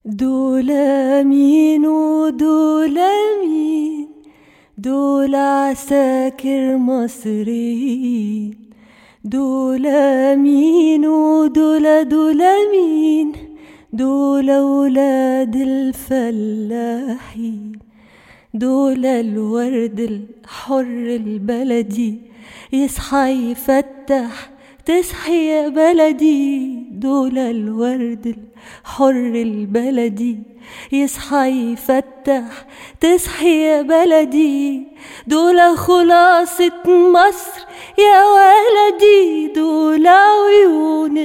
دول مين ودول مين دول عساكر مصريين دول مين ودول دول مين دول ولاد الفلاحين دول الورد الحر البلدي يصحى يفتح تصحي يا بلدي دول الورد الحر البلدي يصحى يفتح تصحي يا بلدي دول خلاصة مصر يا ولدي دول عيون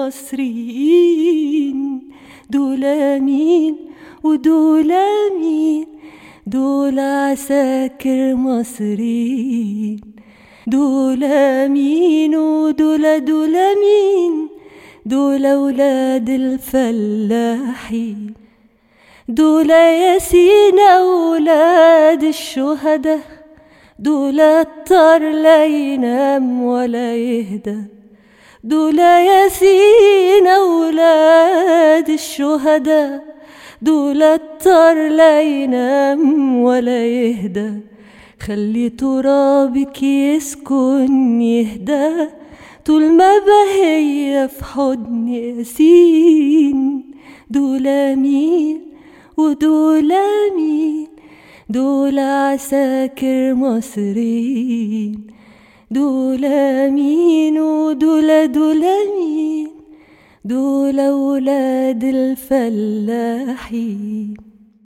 المصريين دول مين ودول مين دول عساكر مصريين دول مين ودول دول مين دول أولاد الفلاحين دول ياسين أولاد الشهداء دول الطر لا ينام ولا يهدى دول ياسين أولاد الشهداء دول الطر لا ينام ولا يهدى خلي ترابك يسكن يهدى طول ما بهي في حضن ياسين دول مين ودول مين دول عساكر مصريين دول مين ودول دول مين دول أولاد الفلاحين